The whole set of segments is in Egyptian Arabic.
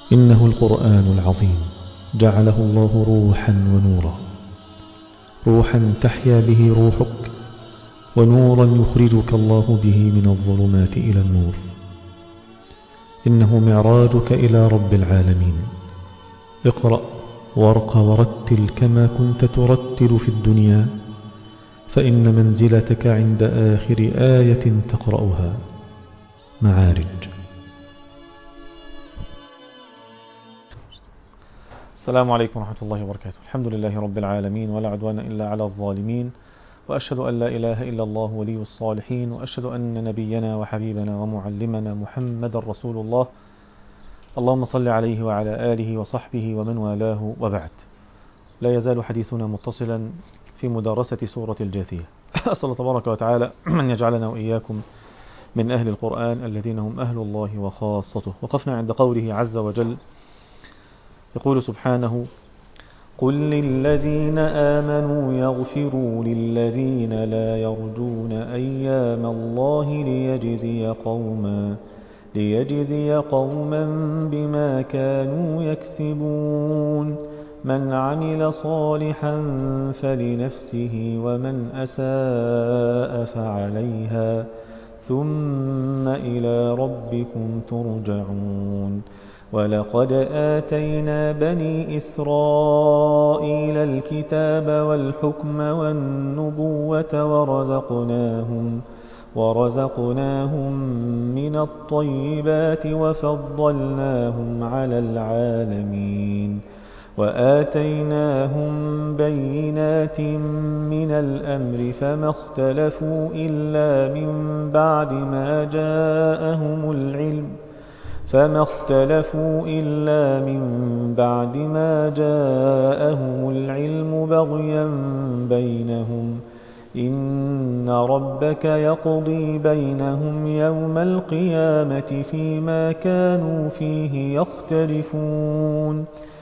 إنه القرآن العظيم جعله الله روحا ونورا روحا تحيا به روحك ونورا يخرجك الله به من الظلمات إلى النور إنه معراجك إلى رب العالمين اقرأ وارق ورتل كما كنت ترتل في الدنيا فإن منزلتك عند آخر آية تقرأها معارج السلام عليكم ورحمة الله وبركاته الحمد لله رب العالمين ولا عدوان إلا على الظالمين وأشهد أن لا إله إلا الله ولي الصالحين وأشهد أن نبينا وحبيبنا ومعلمنا محمد رسول الله اللهم صل عليه وعلى آله وصحبه ومن والاه وبعد لا يزال حديثنا متصلا في مدارسة سورة الجاثية أسأل الله تبارك وتعالى أن يجعلنا وإياكم من أهل القرآن الذين هم أهل الله وخاصته وقفنا عند قوله عز وجل يقول سبحانه قل للذين آمنوا يغفروا للذين لا يرجون أيام الله ليجزي قوما ليجزي قوما بما كانوا يكسبون من عمل صالحا فلنفسه ومن أساء فعليها ثم إلى ربكم ترجعون ولقد آتينا بني إسرائيل الكتاب والحكم والنبوة ورزقناهم ورزقناهم من الطيبات وفضلناهم على العالمين وآتيناهم بينات من الأمر فما اختلفوا إلا من بعد ما جاءهم العلم فما اختلفوا إلا من بعد ما جاءهم العلم بغيا بينهم إن ربك يقضي بينهم يوم القيامة فيما كانوا فيه يختلفون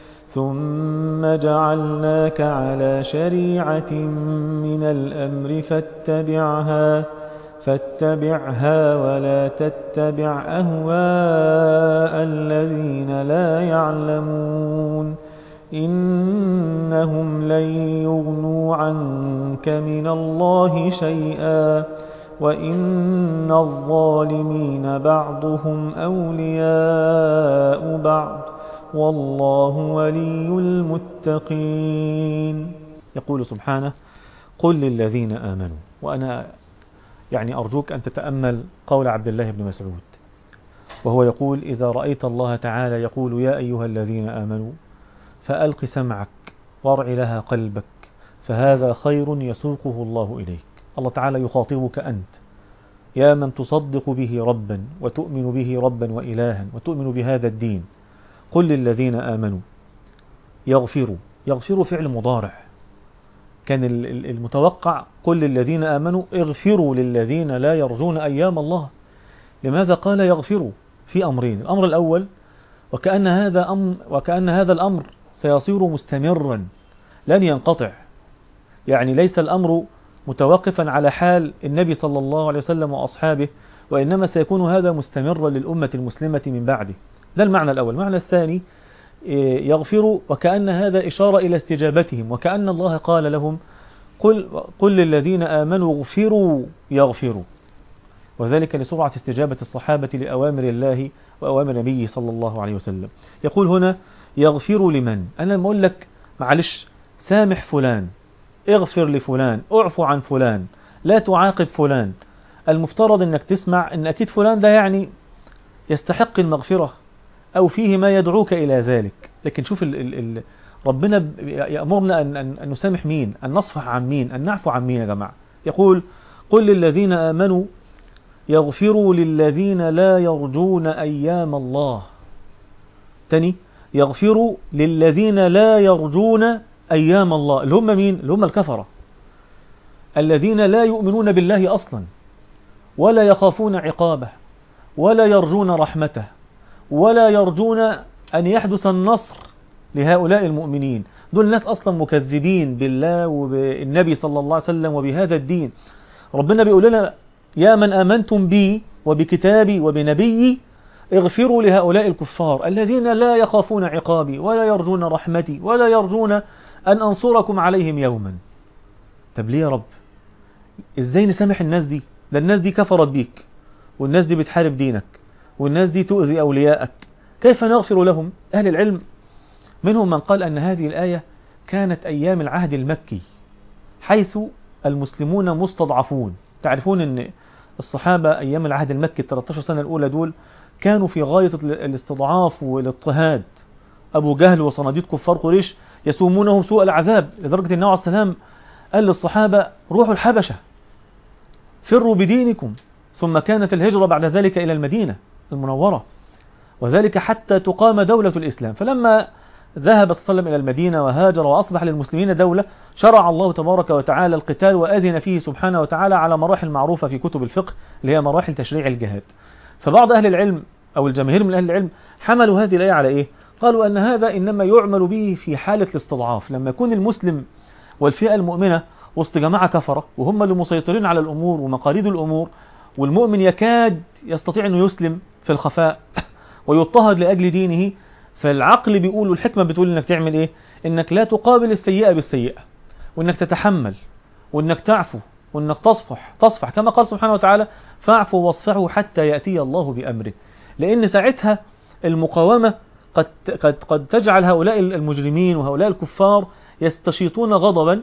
ثم جعلناك على شريعة من الأمر فاتبعها فاتبعها ولا تتبع أهواء الذين لا يعلمون إنهم لن يغنوا عنك من الله شيئا وإن الظالمين بعضهم أولياء بعض والله ولي المتقين يقول سبحانه قل للذين آمنوا وأنا يعني أرجوك أن تتأمل قول عبد الله بن مسعود وهو يقول إذا رأيت الله تعالى يقول يا أيها الذين آمنوا فألق سمعك وارع لها قلبك فهذا خير يسوقه الله إليك الله تعالى يخاطبك أنت يا من تصدق به ربا وتؤمن به ربا وإلها وتؤمن بهذا الدين قل للذين آمنوا يغفروا يغفروا فعل مضارع كان المتوقع قل للذين آمنوا اغفروا للذين لا يرجون أيام الله لماذا قال يغفروا في أمرين الأمر الأول وكأن هذا, أمر وكأن هذا الأمر سيصير مستمرا لن ينقطع يعني ليس الأمر متوقفا على حال النبي صلى الله عليه وسلم وأصحابه وإنما سيكون هذا مستمرا للأمة المسلمة من بعده ده المعنى الأول المعنى الثاني يغفر وكأن هذا إشارة إلى استجابتهم وكأن الله قال لهم قل, قل للذين آمنوا اغفروا يغفروا وذلك لسرعة استجابة الصحابة لأوامر الله وأوامر نبيه صلى الله عليه وسلم يقول هنا يغفر لمن أنا بقول لك معلش سامح فلان اغفر لفلان اعفو عن فلان لا تعاقب فلان المفترض انك تسمع ان اكيد فلان ده يعني يستحق المغفرة او فيه ما يدعوك الى ذلك لكن شوف ال ال ال ربنا يأمرنا أن, أن, أن نسامح مين أن نصفح عن مين أن نعفو عن مين يا جماعة يقول قل للذين آمنوا يغفروا للذين لا يرجون أيام الله تاني يغفروا للذين لا يرجون أيام الله اللي هم مين اللي هم الكفرة الذين لا يؤمنون بالله أصلا ولا يخافون عقابه ولا يرجون رحمته ولا يرجون أن يحدث النصر لهؤلاء المؤمنين دول الناس أصلا مكذبين بالله وبالنبي صلى الله عليه وسلم وبهذا الدين ربنا بيقول لنا يا من آمنتم بي وبكتابي وبنبيي اغفروا لهؤلاء الكفار الذين لا يخافون عقابي ولا يرجون رحمتي ولا يرجون أن أنصركم عليهم يوما طب ليه يا رب ازاي نسامح الناس دي ده الناس دي كفرت بيك والناس دي بتحارب دينك والناس دي تؤذي أولياءك كيف نغفر لهم أهل العلم منهم من قال أن هذه الآية كانت أيام العهد المكي حيث المسلمون مستضعفون تعرفون أن الصحابة أيام العهد المكي 13 سنة الأولى دول كانوا في غاية الاستضعاف والاضطهاد أبو جهل وصناديد كفار قريش يسومونهم سوء العذاب لدرجة النبي عليه السلام قال للصحابة روحوا الحبشة فروا بدينكم ثم كانت الهجرة بعد ذلك إلى المدينة المنورة وذلك حتى تقام دولة الإسلام فلما ذهب صلى الله عليه وسلم إلى المدينة وهاجر وأصبح للمسلمين دولة شرع الله تبارك وتعالى القتال وأذن فيه سبحانه وتعالى على مراحل معروفة في كتب الفقه اللي هي مراحل تشريع الجهاد فبعض أهل العلم أو الجماهير من أهل العلم حملوا هذه الآية على إيه؟ قالوا أن هذا إنما يعمل به في حالة الاستضعاف لما يكون المسلم والفئة المؤمنة وسط جماعة كفرة وهم اللي مسيطرين على الأمور ومقاليد الأمور والمؤمن يكاد يستطيع أنه يسلم في الخفاء ويضطهد لأجل دينه فالعقل بيقول والحكمة بتقول انك تعمل ايه انك لا تقابل السيئة بالسيئة وانك تتحمل وانك تعفو وانك تصفح تصفح كما قال سبحانه وتعالى فاعفوا واصفحوا حتى يأتي الله بأمره لأن ساعتها المقاومة قد, قد, قد تجعل هؤلاء المجرمين وهؤلاء الكفار يستشيطون غضبا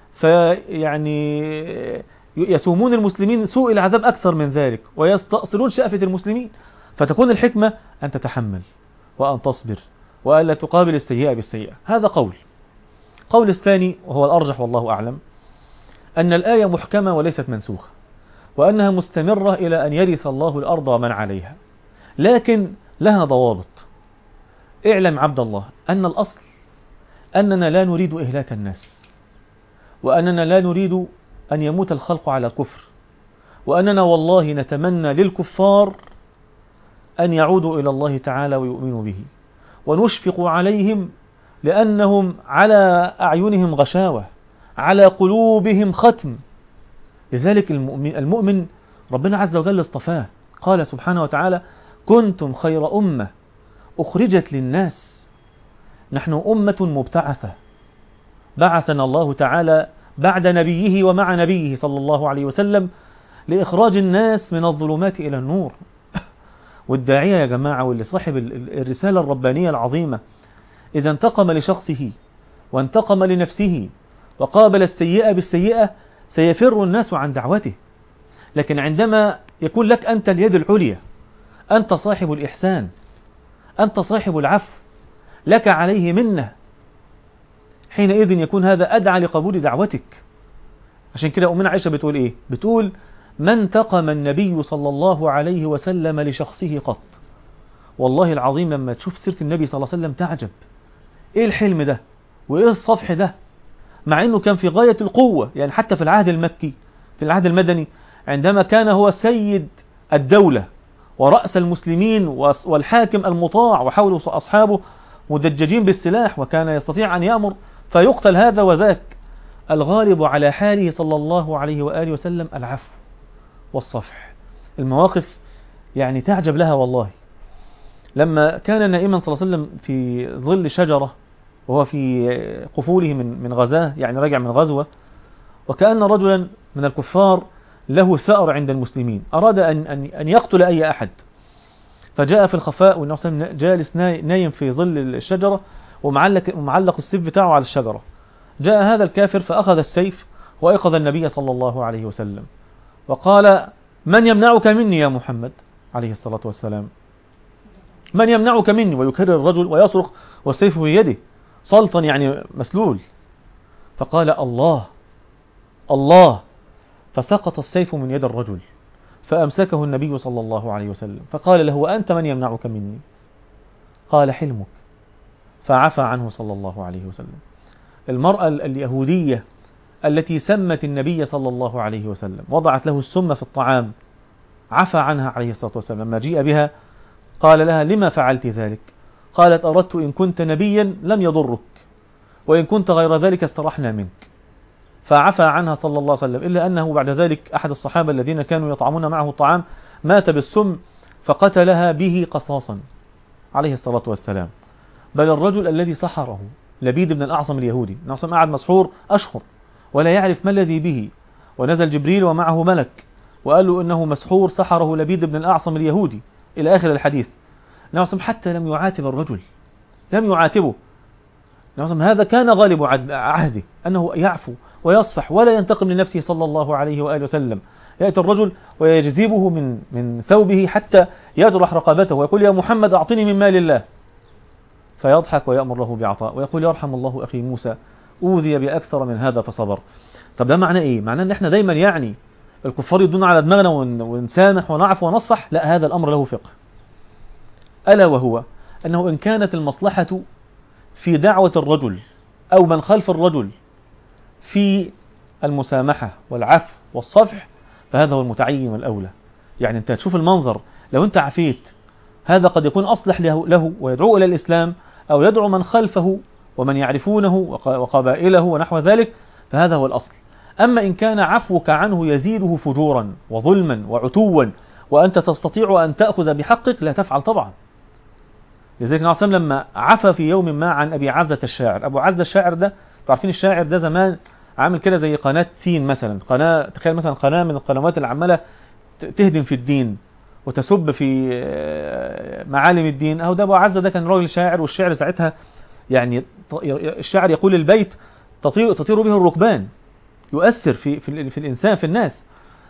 فيعني يسومون المسلمين سوء العذاب أكثر من ذلك ويستأصلون شأفة المسلمين فتكون الحكمة أن تتحمل وأن تصبر وألا تقابل السيئة بالسيئة هذا قول قول الثاني وهو الأرجح والله أعلم أن الآية محكمة وليست منسوخة وأنها مستمرة إلى أن يرث الله الأرض ومن عليها لكن لها ضوابط اعلم عبد الله أن الأصل أننا لا نريد إهلاك الناس وأننا لا نريد أن يموت الخلق على الكفر وأننا والله نتمنى للكفار أن يعودوا إلى الله تعالى ويؤمنوا به ونشفق عليهم لأنهم على أعينهم غشاوة على قلوبهم ختم لذلك المؤمن, المؤمن ربنا عز وجل اصطفاه قال سبحانه وتعالى كنتم خير أمة أخرجت للناس نحن أمة مبتعثة بعثنا الله تعالى بعد نبيه ومع نبيه صلى الله عليه وسلم لإخراج الناس من الظلمات إلى النور والداعية يا جماعة واللي صاحب الرسالة الربانية العظيمة إذا انتقم لشخصه وانتقم لنفسه وقابل السيئة بالسيئة سيفر الناس عن دعوته لكن عندما يكون لك أنت اليد العليا أنت صاحب الإحسان أنت صاحب العفو لك عليه منه حينئذ يكون هذا أدعى لقبول دعوتك عشان كده أمنا عائشة بتقول إيه بتقول ما انتقم النبي صلى الله عليه وسلم لشخصه قط والله العظيم لما تشوف سيرة النبي صلى الله عليه وسلم تعجب ايه الحلم ده وايه الصفح ده مع انه كان في غاية القوة يعني حتى في العهد المكي في العهد المدني عندما كان هو سيد الدولة ورأس المسلمين والحاكم المطاع وحوله أصحابه مدججين بالسلاح وكان يستطيع أن يأمر فيقتل هذا وذاك الغالب على حاله صلى الله عليه وآله وسلم العفو والصفح المواقف يعني تعجب لها والله لما كان نائما صلى الله عليه وسلم في ظل شجرة وهو في قفوله من من غزاه يعني رجع من غزوة وكأن رجلا من الكفار له ثأر عند المسلمين أراد أن أن أن يقتل أي أحد فجاء في الخفاء والنبي صلى الله عليه وسلم جالس نايم في ظل الشجرة ومعلق ومعلق السيف بتاعه على الشجرة جاء هذا الكافر فأخذ السيف وأيقظ النبي صلى الله عليه وسلم وقال من يمنعك مني يا محمد عليه الصلاة والسلام من يمنعك مني ويكرر الرجل ويصرخ والسيف في يده سلطا يعني مسلول فقال الله الله فسقط السيف من يد الرجل فأمسكه النبي صلى الله عليه وسلم فقال له وأنت من يمنعك مني قال حلمك فعفى عنه صلى الله عليه وسلم المرأة اليهودية التي سمت النبي صلى الله عليه وسلم وضعت له السم في الطعام عفى عنها عليه الصلاة والسلام لما جيء بها قال لها لما فعلت ذلك قالت أردت إن كنت نبيا لم يضرك وإن كنت غير ذلك استرحنا منك فعفى عنها صلى الله عليه وسلم إلا أنه بعد ذلك أحد الصحابة الذين كانوا يطعمون معه الطعام مات بالسم فقتلها به قصاصا عليه الصلاة والسلام بل الرجل الذي سحره لبيد بن الأعصم اليهودي نعصم قعد مسحور أشهر ولا يعرف ما الذي به ونزل جبريل ومعه ملك وقال له إنه مسحور سحره لبيد بن الأعصم اليهودي إلى آخر الحديث نعصم حتى لم يعاتب الرجل لم يعاتبه نعصم هذا كان غالب عهده أنه يعفو ويصفح ولا ينتقم لنفسه صلى الله عليه وآله وسلم يأتي الرجل ويجذبه من من ثوبه حتى يجرح رقبته ويقول يا محمد أعطني من مال الله فيضحك ويأمر له بعطاء ويقول يرحم الله أخي موسى أوذي بأكثر من هذا فصبر طب ده معناه إيه؟ معناه أن احنا دايما يعني الكفار يدون على دماغنا ونسامح ونعفو ونصفح لا هذا الأمر له فقه ألا وهو أنه إن كانت المصلحة في دعوة الرجل أو من خلف الرجل في المسامحة والعفو والصفح فهذا هو المتعين والأولى يعني أنت تشوف المنظر لو أنت عفيت هذا قد يكون أصلح له, له ويدعو إلى الإسلام أو يدعو من خلفه ومن يعرفونه وقبائله ونحو ذلك فهذا هو الأصل أما إن كان عفوك عنه يزيده فجورا وظلما وعتوا وأنت تستطيع أن تأخذ بحقك لا تفعل طبعا لذلك النبي صلى لما عفى في يوم ما عن أبي عزة الشاعر أبو عزة الشاعر ده تعرفين الشاعر ده زمان عامل كده زي قناة سين مثلا قناة تخيل مثلا قناة من القنوات اللي عمالة تهدم في الدين وتسب في معالم الدين أو ده أبو عزة ده كان راجل شاعر والشعر ساعتها يعني الشاعر يقول البيت تطير, تطير به الركبان يؤثر في, في, في الإنسان في الناس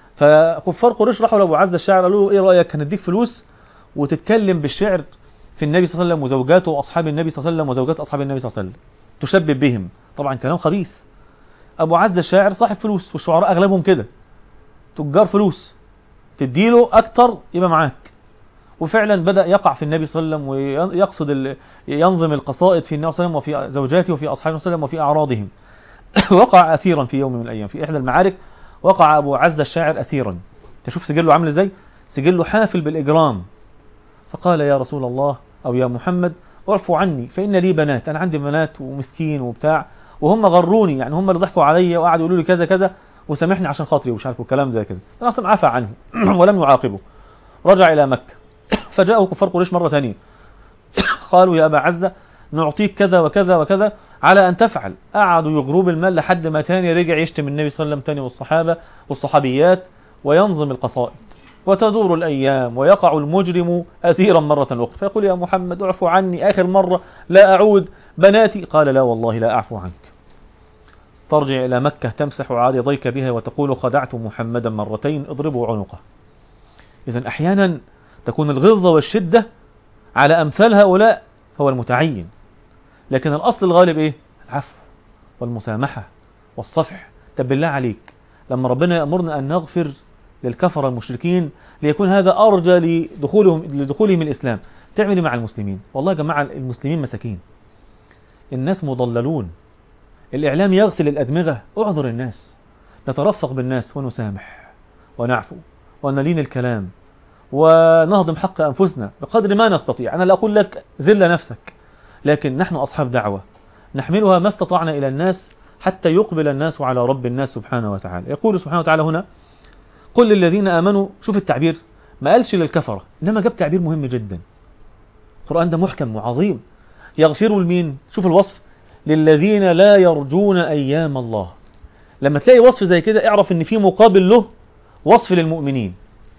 فكفار قريش راحوا لأبو عزة الشاعر قالوا له إيه رأيك هنديك فلوس وتتكلم بالشعر في النبي صلى الله عليه وسلم وزوجاته وأصحاب النبي صلى الله عليه وسلم وزوجات أصحاب النبي صلى الله عليه وسلم تشبب بهم طبعا كلام خبيث أبو عزة الشاعر صاحب فلوس والشعراء أغلبهم كده تجار فلوس تديله أكتر يبقى معاك وفعلا بدأ يقع في النبي صلى الله عليه وسلم ويقصد ينظم القصائد في النبي صلى الله عليه وسلم وفي زوجاته وفي أصحابه صلى الله عليه وسلم وفي أعراضهم وقع أسيرا في يوم من الأيام في إحدى المعارك وقع أبو عزة الشاعر أسيرا تشوف سجله عامل إزاي سجله حافل بالإجرام فقال يا رسول الله أو يا محمد اعفوا عني فإن لي بنات أنا عندي بنات ومسكين وبتاع وهم غروني يعني هم اللي ضحكوا عليا وقعدوا يقولوا لي كذا كذا وسامحني عشان خاطري ومش عارف الكلام زي كده انا اصلا عفى عنه ولم يعاقبه رجع الى مكه فجاءه كفار قريش مره ثانيه قالوا يا ابا عزه نعطيك كذا وكذا وكذا على ان تفعل قعدوا يغروا بالمال لحد ما تاني رجع يشتم النبي صلى الله عليه وسلم تاني والصحابه والصحابيات وينظم القصائد وتدور الأيام ويقع المجرم أسيرا مرة أخرى فيقول يا محمد اعفو عني آخر مرة لا أعود بناتي قال لا والله لا أعفو عنك ترجع إلى مكة تمسح عارضيك بها وتقول خدعت محمدا مرتين اضربوا عنقه إذا أحيانا تكون الغلظة والشدة على أمثال هؤلاء هو المتعين لكن الأصل الغالب إيه العفو والمسامحة والصفح طب بالله عليك لما ربنا يأمرنا أن نغفر للكفر المشركين ليكون هذا أرجى لدخولهم, لدخولهم الإسلام تعمل مع المسلمين والله يا جماعة المسلمين مساكين الناس مضللون الإعلام يغسل الأدمغة أعذر الناس نترفق بالناس ونسامح ونعفو ونلين الكلام ونهضم حق أنفسنا بقدر ما نستطيع أنا لا أقول لك ذل نفسك لكن نحن أصحاب دعوة نحملها ما استطعنا إلى الناس حتى يقبل الناس على رب الناس سبحانه وتعالى يقول سبحانه وتعالى هنا قل للذين آمنوا شوف التعبير ما قالش للكفرة إنما جاب تعبير مهم جدا القرآن ده محكم وعظيم يغفر لمين شوف الوصف للذين لا يرجون أيام الله لما تلاقي وصف زي كده اعرف ان في مقابل له وصف للمؤمنين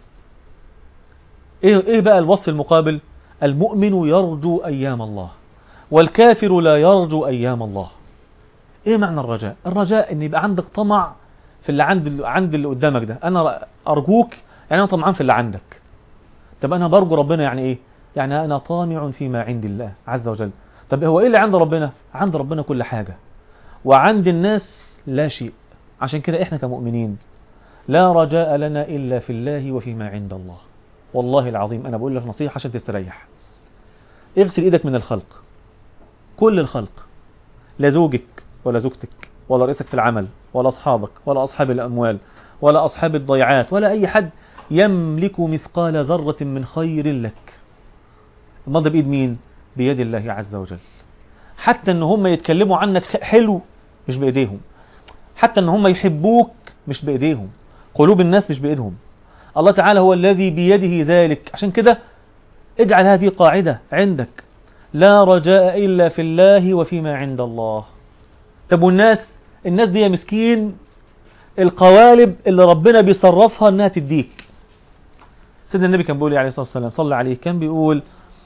ايه, إيه بقى الوصف المقابل المؤمن يرجو أيام الله والكافر لا يرجو أيام الله ايه معنى الرجاء الرجاء ان يبقى عندك طمع في اللي عند عند اللي قدامك ده انا ارجوك يعني انا طمعان في اللي عندك طب انا برجو ربنا يعني ايه يعني انا طامع فيما عند الله عز وجل طب هو ايه اللي عند ربنا عند ربنا كل حاجة وعند الناس لا شيء عشان كده احنا كمؤمنين لا رجاء لنا الا في الله وفيما عند الله والله العظيم انا بقول لك نصيحة عشان تستريح اغسل ايدك من الخلق كل الخلق لا زوجك ولا زوجتك ولا رئيسك في العمل ولا أصحابك ولا أصحاب الأموال ولا أصحاب الضيعات ولا أي حد يملك مثقال ذرة من خير لك الماضي بإيد مين؟ بيد الله عز وجل حتى ان هم يتكلموا عنك حلو مش بإيديهم حتى ان هم يحبوك مش بإيديهم قلوب الناس مش بإيدهم الله تعالى هو الذي بيده ذلك عشان كده اجعل هذه قاعدة عندك لا رجاء إلا في الله وفيما عند الله طب والناس الناس دي يا مسكين القوالب اللي ربنا بيصرفها انها تديك سيدنا النبي كان بيقول عليه الصلاة والسلام صلى عليه كان بيقول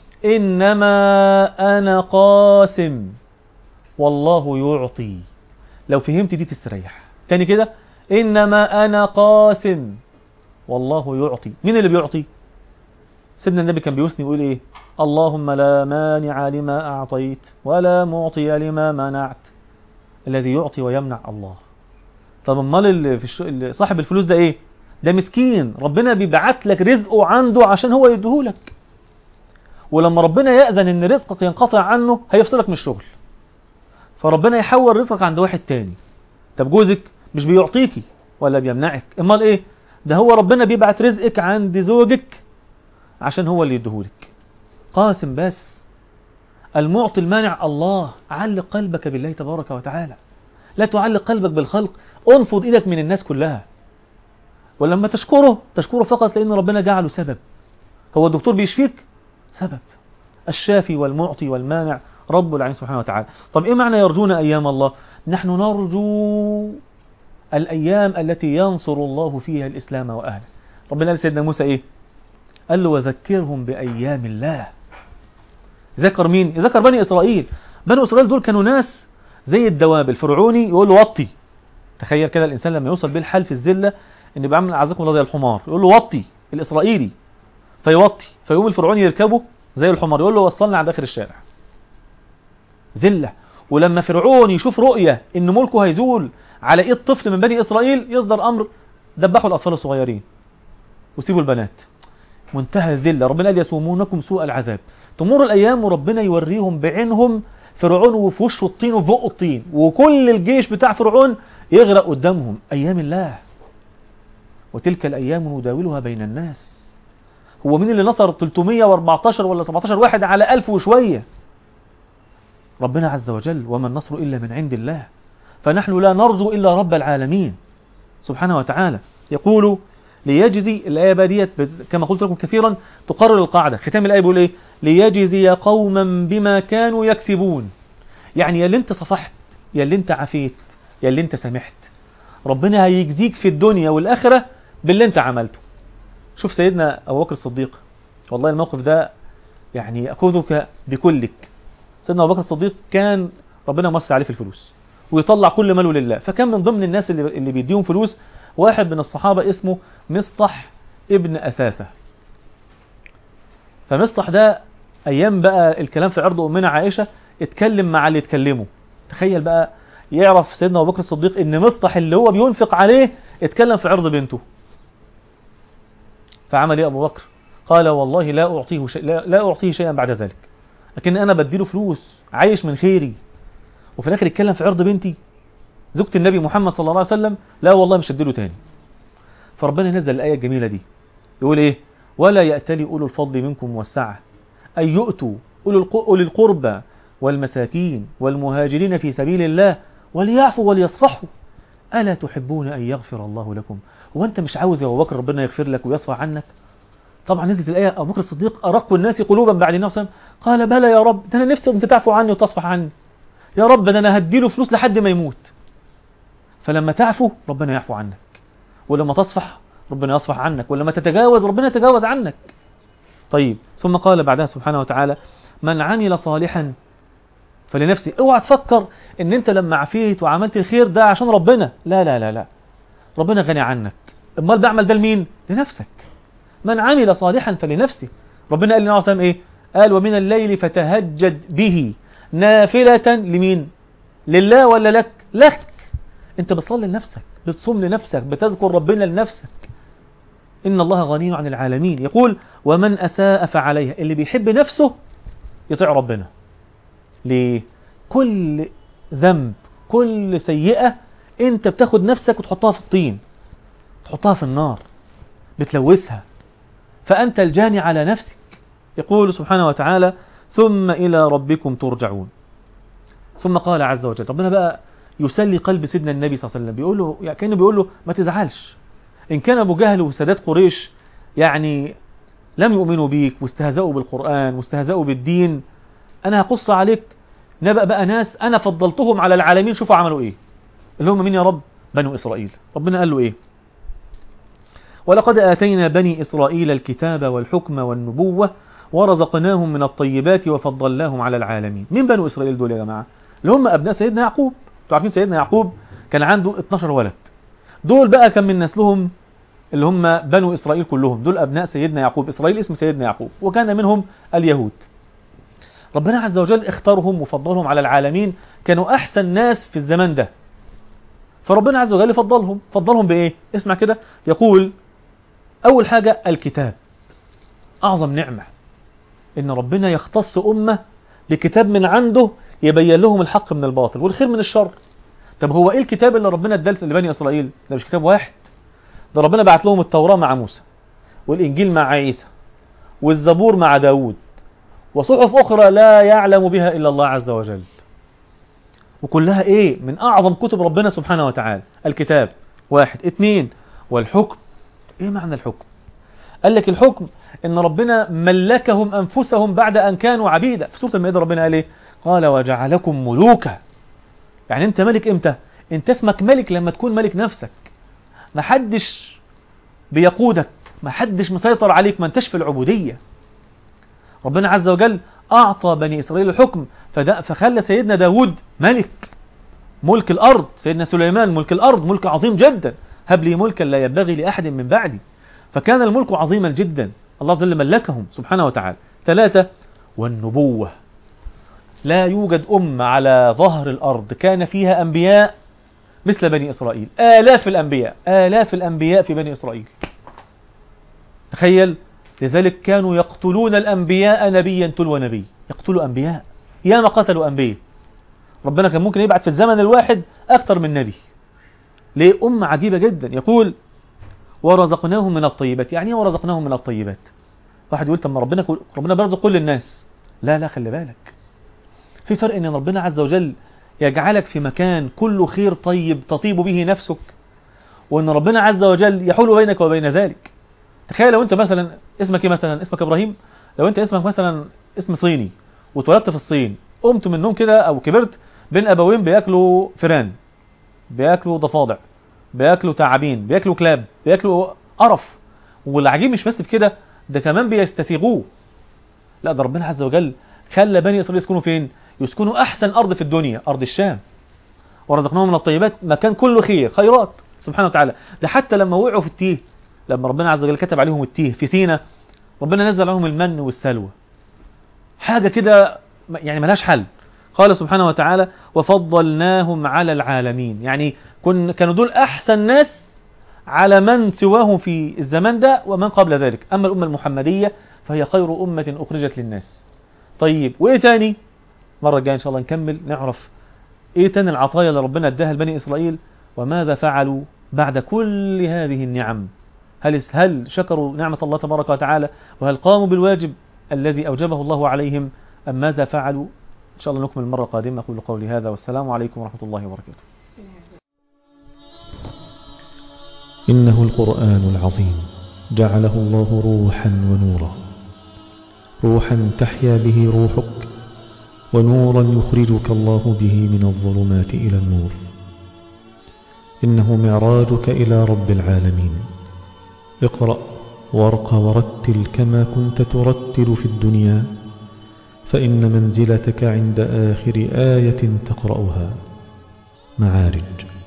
إنما أنا قاسم والله يعطي لو فهمت دي تستريح تاني كده إنما أنا قاسم والله يعطي مين اللي بيعطي سيدنا النبي كان بيوثني يقول إيه اللهم لا مانع لما أعطيت ولا معطي لما منعت الذي يعطي ويمنع الله طب امال اللي في الش... اللي صاحب الفلوس ده ايه ده مسكين ربنا بيبعت لك رزقه عنده عشان هو يديهولك ولما ربنا يأذن ان رزقك ينقطع عنه هيفصلك من الشغل فربنا يحول رزقك عند واحد تاني طب جوزك مش بيعطيكي ولا بيمنعك امال ايه ده هو ربنا بيبعت رزقك عند زوجك عشان هو اللي يديهولك قاسم بس المعطي المانع الله علق قلبك بالله تبارك وتعالى لا تعلق قلبك بالخلق انفض ايدك من الناس كلها ولما تشكره تشكره فقط لان ربنا جعله سبب هو الدكتور بيشفيك سبب الشافي والمعطي والمانع رب العالمين سبحانه وتعالى طب ايه معنى يرجون ايام الله نحن نرجو الايام التي ينصر الله فيها الاسلام واهله ربنا قال سيدنا موسى ايه قال له وذكرهم بايام الله ذكر مين ذكر بني اسرائيل بني اسرائيل دول كانوا ناس زي الدواب الفرعوني يقول له وطي تخيل كده الانسان لما يوصل بيه الحال في الذله ان بيعمل اعزكم الله زي الحمار يقول له وطي الاسرائيلي فيوطي فيقوم الفرعوني يركبه زي الحمار يقول له وصلنا عند اخر الشارع ذله ولما فرعون يشوف رؤيه ان ملكه هيزول على ايد طفل من بني اسرائيل يصدر امر ذبحوا الاطفال الصغيرين وسيبوا البنات منتهى الذله ربنا قال يسومونكم سوء العذاب تمر الايام وربنا يوريهم بعينهم فرعون وفي وشه الطين وفي بقه الطين وكل الجيش بتاع فرعون يغرق قدامهم ايام الله وتلك الايام نداولها بين الناس هو مين اللي نصر 314 ولا 17 واحد على 1000 وشويه ربنا عز وجل وما النصر الا من عند الله فنحن لا نرجو الا رب العالمين سبحانه وتعالى يقول ليجزي الآية بادية كما قلت لكم كثيرا تقرر القاعدة ختام الآية بيقول إيه ليجزي قوما بما كانوا يكسبون يعني يا اللي انت صفحت يا اللي انت عفيت يا اللي انت سامحت ربنا هيجزيك في الدنيا والآخرة باللي انت عملته شوف سيدنا أبو بكر الصديق والله الموقف ده يعني أخذك بكلك سيدنا أبو بكر الصديق كان ربنا موسع عليه في الفلوس ويطلع كل ماله لله فكان من ضمن الناس اللي, اللي بيديهم فلوس واحد من الصحابة اسمه مصطح ابن أثاثة فمصطح ده أيام بقى الكلام في عرض أمنا عائشة اتكلم مع اللي اتكلمه تخيل بقى يعرف سيدنا أبو بكر الصديق إن مصطح اللي هو بينفق عليه اتكلم في عرض بنته فعمل ايه أبو بكر قال والله لا أعطيه شيء لا, لا أعطيه شيئا بعد ذلك لكن أنا بديله فلوس عايش من خيري وفي الآخر يتكلم في عرض بنتي زوجة النبي محمد صلى الله عليه وسلم لا والله مش هديله تاني فربنا نزل الآية الجميلة دي يقول ايه ولا يأتلي أولو الفضل منكم والسعة أن يؤتوا أولي القربى والمساكين والمهاجرين في سبيل الله وليعفوا وليصفحوا ألا تحبون أن يغفر الله لكم وأنت مش عاوز يا أبو بكر ربنا يغفر لك ويصفح عنك طبعا نزلت الآية أبو بكر الصديق أرق الناس قلوبا بعد النبي صلى الله عليه وسلم قال بلى يا رب ده أنا نفسي أنت تعفو عني وتصفح عني يا رب ده أنا هديله فلوس لحد ما يموت فلما تعفو ربنا يعفو عنك ولما تصفح ربنا يصفح عنك ولما تتجاوز ربنا يتجاوز عنك طيب ثم قال بعدها سبحانه وتعالى من عمل صالحا فلنفسه اوعى تفكر ان انت لما عفيت وعملت الخير ده عشان ربنا لا لا لا لا ربنا غني عنك امال بعمل ده لمين لنفسك من عمل صالحا فلنفسه ربنا قال لنا عليه ايه قال ومن الليل فتهجد به نافلة لمين لله ولا لك لك انت بتصلي لنفسك بتصوم لنفسك بتذكر ربنا لنفسك إن الله غني عن العالمين يقول ومن أساء فعليها اللي بيحب نفسه يطيع ربنا ليه كل ذنب كل سيئة انت بتاخد نفسك وتحطها في الطين تحطها في النار بتلوثها فأنت الجاني على نفسك يقول سبحانه وتعالى ثم إلى ربكم ترجعون ثم قال عز وجل ربنا بقى يسلي قلب سيدنا النبي صلى الله عليه وسلم بيقول له يعني كانه بيقول له ما تزعلش إن كان أبو جهل وسادات قريش يعني لم يؤمنوا بيك واستهزأوا بالقرآن واستهزأوا بالدين أنا هقص عليك نبأ بقى ناس أنا فضلتهم على العالمين شوفوا عملوا إيه اللي هم مين يا رب بنو إسرائيل ربنا قال له إيه ولقد آتينا بني إسرائيل الكتاب والحكم والنبوة ورزقناهم من الطيبات وفضلناهم على العالمين مين بنو إسرائيل دول يا جماعة اللي هم أبناء سيدنا يعقوب انتوا عارفين سيدنا يعقوب كان عنده 12 ولد دول بقى كان من نسلهم اللي هم بنو إسرائيل كلهم دول أبناء سيدنا يعقوب إسرائيل اسم سيدنا يعقوب وكان منهم اليهود ربنا عز وجل اختارهم وفضلهم على العالمين كانوا أحسن ناس في الزمان ده فربنا عز وجل فضلهم فضلهم بإيه اسمع كده يقول أول حاجة الكتاب أعظم نعمة إن ربنا يختص أمة بكتاب من عنده يبين لهم الحق من الباطل والخير من الشر طب هو إيه الكتاب اللي ربنا اداه لبني إسرائيل ده مش كتاب واحد ده ربنا بعت لهم التوراة مع موسى والإنجيل مع عيسى والزبور مع داود وصحف أخرى لا يعلم بها إلا الله عز وجل وكلها إيه من أعظم كتب ربنا سبحانه وتعالى الكتاب واحد اثنين والحكم إيه معنى الحكم قال لك الحكم إن ربنا ملكهم أنفسهم بعد أن كانوا عبيدا في سورة المائدة ربنا قال إيه قال وجعلكم ملوكا يعني أنت ملك إمتى أنت اسمك ملك لما تكون ملك نفسك ما حدش بيقودك ما حدش مسيطر عليك ما انتش في العبودية ربنا عز وجل أعطى بني إسرائيل الحكم فخلى سيدنا داود ملك ملك الأرض سيدنا سليمان ملك الأرض ملك عظيم جدا هب لي ملكا لا ينبغي لأحد من بعدي فكان الملك عظيما جدا الله عز وجل ملكهم سبحانه وتعالى ثلاثة والنبوة لا يوجد أمة على ظهر الأرض كان فيها أنبياء مثل بني إسرائيل آلاف الأنبياء آلاف الأنبياء في بني إسرائيل تخيل لذلك كانوا يقتلون الأنبياء نبيا تلو نبي يقتلوا أنبياء يا ما قتلوا أنبياء ربنا كان ممكن يبعث في الزمن الواحد أكثر من نبي ليه أمة عجيبة جدا يقول ورزقناهم من الطيبات يعني ايه ورزقناهم من الطيبات واحد يقول طب ما ربنا ربنا بيرزق كل الناس لا لا خلي بالك في فرق ان ربنا عز وجل يجعلك في مكان كله خير طيب تطيب به نفسك وان ربنا عز وجل يحول بينك وبين ذلك تخيل لو انت مثلا اسمك ايه مثلا اسمك ابراهيم لو انت اسمك مثلا اسم صيني واتولدت في الصين قمت من النوم كده او كبرت بين ابوين بياكلوا فيران بياكلوا ضفادع بياكلوا تعابين بياكلوا كلاب بياكلوا قرف والعجيب مش بس في كده ده كمان بيستسيغوه لا ده ربنا عز وجل خلى بني اسرائيل يسكنوا فين يسكنوا احسن ارض في الدنيا ارض الشام ورزقناهم من الطيبات مكان كله خير خيرات سبحانه وتعالى ده حتى لما وقعوا في التيه لما ربنا عز وجل كتب عليهم التيه في سينا ربنا نزل عليهم المن والسلوى حاجة كده يعني ملهاش حل قال سبحانه وتعالى وفضلناهم على العالمين يعني كن كانوا دول أحسن ناس على من سواهم في الزمان ده ومن قبل ذلك أما الأمة المحمدية فهي خير أمة أخرجت للناس طيب وإيه تاني مرة الجاية إن شاء الله نكمل نعرف إيه تاني العطايا اللي ربنا اداها لبني إسرائيل وماذا فعلوا بعد كل هذه النعم هل هل شكروا نعمة الله تبارك وتعالى وهل قاموا بالواجب الذي أوجبه الله عليهم أم ماذا فعلوا إن شاء الله نكمل مرة قادمة أقول قولي هذا والسلام عليكم ورحمة الله وبركاته إنه القرآن العظيم جعله الله روحا ونورا روحا تحيا به روحك ونورا يخرجك الله به من الظلمات إلى النور إنه معراجك إلى رب العالمين اقرأ وارق ورتل كما كنت ترتل في الدنيا فإن منزلتك عند آخر آية تقرأها معارج